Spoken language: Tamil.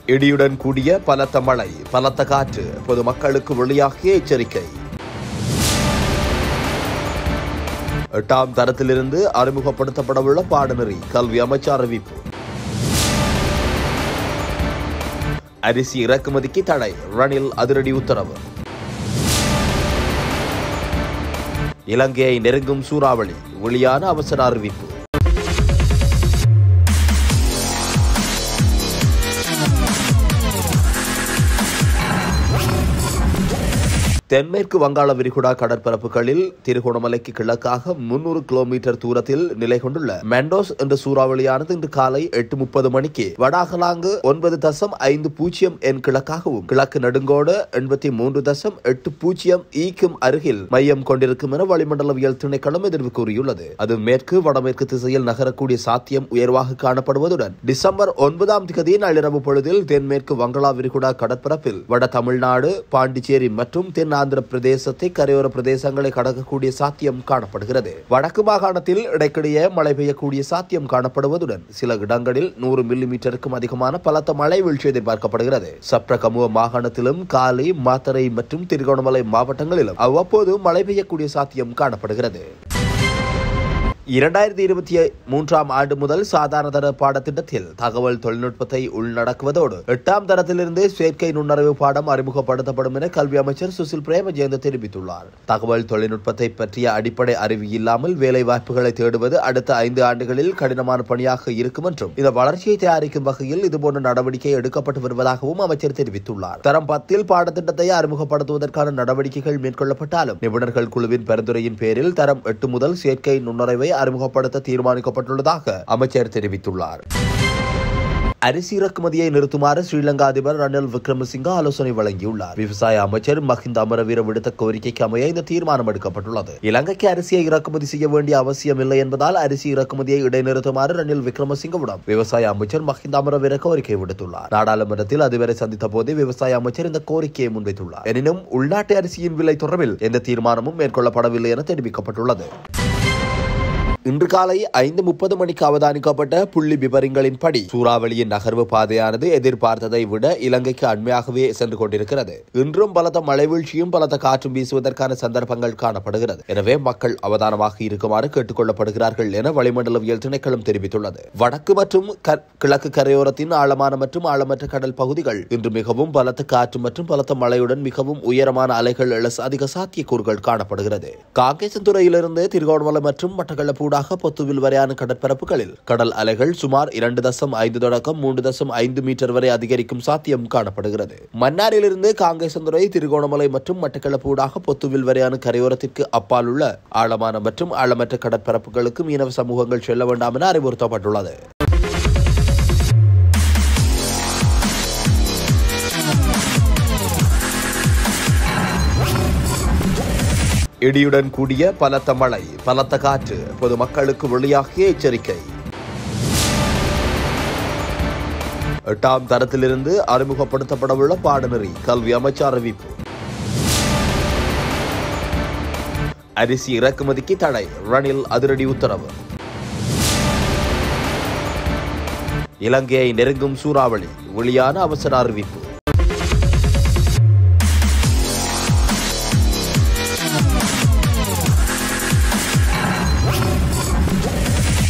இடியுடன் கூடிய பலத்த மழை பலத்த காற்று பொதுமக்களுக்கு வெளியாகிய எச்சரிக்கை எட்டாம் தரத்திலிருந்து அறிமுகப்படுத்தப்படவுள்ள பாடநெறி கல்வி அமைச்சர் அறிவிப்பு அரிசி இறக்குமதிக்கு தடை ரணில் அதிரடி உத்தரவு இலங்கையை நெருங்கும் சூறாவளி வெளியான அவசர அறிவிப்பு தென்மேற்கு வங்காள விரிகுடா கடற்பரப்புகளில் திருகோணமலைக்கு கிழக்காக முன்னூறு கிலோமீட்டர் தூரத்தில் நிலை கொண்டுள்ள மெண்டோஸ் என்ற சூறாவளியானது இன்று காலை எட்டு முப்பது மணிக்கு வடாகலாங்கு ஒன்பது தசம் ஐந்து பூஜ்ஜியம் என் கிழக்காகவும் கிழக்கு நடுங்கோடு எண்பத்தி மூன்று தசம் எட்டு பூஜ்ஜியம் ஈக்கும் அருகில் மையம் கொண்டிருக்கும் என வளிமண்டலவியல் திணைக்களம் எதிர்வு கூறியுள்ளது அது மேற்கு வடமேற்கு திசையில் நகரக்கூடிய சாத்தியம் உயர்வாக காணப்படுவதுடன் டிசம்பர் ஒன்பதாம் தேதி நள்ளிரவு பொழுதில் தென்மேற்கு வங்களா விரிகுடா கடற்பரப்பில் வட தமிழ்நாடு பாண்டிச்சேரி மற்றும் தென் ஆந்திர பிரதேசத்தை கரையோர பிரதேசங்களை கடக்கக்கூடிய சாத்தியம் காணப்படுகிறது வடக்கு மாகாணத்தில் இடைக்கிடையே மழை பெய்யக்கூடிய சாத்தியம் காணப்படுவதுடன் சில இடங்களில் நூறு மில்லி மீட்டருக்கும் அதிகமான பலத்த மழை வீழ்ச்சி எதிர்பார்க்கப்படுகிறது சப்ரகமுவ மாகாணத்திலும் காலி மாத்தரை மற்றும் திருகோணமலை மாவட்டங்களிலும் அவ்வப்போது மழை பெய்யக்கூடிய சாத்தியம் காணப்படுகிறது இரண்டாயிரத்தி இருபத்தி மூன்றாம் ஆண்டு முதல் சாதாரண தர பாடத்திட்டத்தில் தகவல் தொழில்நுட்பத்தை உள்நடக்குவதோடு எட்டாம் தரத்திலிருந்து செயற்கை நுண்ணறிவு பாடம் அறிமுகப்படுத்தப்படும் என கல்வி அமைச்சர் சுசில் பிரேமஜெயந்த தெரிவித்துள்ளார் தகவல் தொழில்நுட்பத்தை பற்றிய அடிப்படை அறிவு இல்லாமல் வேலை வாய்ப்புகளை தேடுவது அடுத்த ஐந்து ஆண்டுகளில் கடினமான பணியாக இருக்கும் என்றும் இந்த வளர்ச்சியை தயாரிக்கும் வகையில் இதுபோன்ற நடவடிக்கை எடுக்கப்பட்டு வருவதாகவும் அமைச்சர் தெரிவித்துள்ளார் தரம் பத்தில் பாடத்திட்டத்தை அறிமுகப்படுத்துவதற்கான நடவடிக்கைகள் மேற்கொள்ளப்பட்டாலும் நிபுணர்கள் குழுவின் பரிந்துரையின் பேரில் தரம் எட்டு முதல் செயற்கை நுண்ணறிவை அறிமுகப்படுத்த தீர்மானிக்கப்பட்டுள்ளதாக அமைச்சர் தெரிவித்துள்ளார் அரிசி இறக்குமதியை நிறுத்துமாறு ஸ்ரீலங்கா அதிபர் ரணில் விக்ரமசிங்க ஆலோசனை வழங்கியுள்ளார் விவசாய அமைச்சர் மஹிந்த அமரவீர விடுத்த கோரிக்கைக்கு அமைய இந்த தீர்மானம் எடுக்கப்பட்டுள்ளது இலங்கைக்கு அரிசியை இறக்குமதி செய்ய வேண்டிய அவசியம் இல்லை என்பதால் அரிசி இறக்குமதியை இடைநிறுத்துமாறு ரணில் விக்ரமசிங்கவிடம் விவசாய அமைச்சர் மஹிந்த அமரவீர கோரிக்கை விடுத்துள்ளார் நாடாளுமன்றத்தில் அதுவரை சந்தித்த போது விவசாய அமைச்சர் இந்த கோரிக்கையை முன்வைத்துள்ளார் எனினும் உள்நாட்டு அரிசியின் விலை தொடர்பில் எந்த தீர்மானமும் மேற்கொள்ளப்படவில்லை என தெரிவிக்கப்பட்டுள்ளது இன்று காலை ஐந்து முப்பது மணிக்கு அவதானிக்கப்பட்ட புள்ளி விவரங்களின்படி சூறாவளியின் நகர்வு பாதையானது எதிர்பார்த்ததை விட இலங்கைக்கு அண்மையாகவே சென்று கொண்டிருக்கிறது இன்றும் பலத்த மழை வீழ்ச்சியும் பலத்த காற்றும் வீசுவதற்கான சந்தர்ப்பங்கள் காணப்படுகிறது எனவே மக்கள் அவதானமாக இருக்குமாறு கேட்டுக் கொள்ளப்படுகிறார்கள் என வளிமண்டலவியல் திணைக்களம் தெரிவித்துள்ளது வடக்கு மற்றும் கிழக்கு கரையோரத்தின் ஆழமான மற்றும் ஆழமற்ற கடல் பகுதிகள் இன்று மிகவும் பலத்த காற்று மற்றும் பலத்த மழையுடன் மிகவும் உயரமான அலைகள் எழ அதிக சாத்தியக்கூறுகள் காணப்படுகிறது காங்கேசன்துறையிலிருந்து திருகோணமலை மற்றும் மட்டக்களப்பு ஊடாக பொத்துவில் வரையான கடற்பரப்புகளில் கடல் அலைகள் சுமார் இரண்டு தசம் ஐந்து தொடக்கம் மூன்று தசம் ஐந்து மீட்டர் வரை அதிகரிக்கும் சாத்தியம் காணப்படுகிறது மன்னாரிலிருந்து காங்கேசந்துறை திருகோணமலை மற்றும் மட்டக்களப்பு ஊடாக பொத்துவில் வரையான கரையோரத்திற்கு அப்பால் உள்ள ஆழமான மற்றும் ஆழமற்ற கடற்பரப்புகளுக்கு மீனவ சமூகங்கள் செல்ல வேண்டாம் என அறிவுறுத்தப்பட்டுள்ளது இடியுடன் கூடிய பலத்த மழை பலத்த காற்று பொதுமக்களுக்கு வெளியாகிய எச்சரிக்கை எட்டாம் தரத்திலிருந்து அறிமுகப்படுத்தப்படவுள்ள பாடநெறி கல்வி அமைச்சர் அறிவிப்பு அரிசி இறக்குமதிக்கு தடை ரணில் அதிரடி உத்தரவு இலங்கையை நெருங்கும் சூறாவளி வெளியான அவசர அறிவிப்பு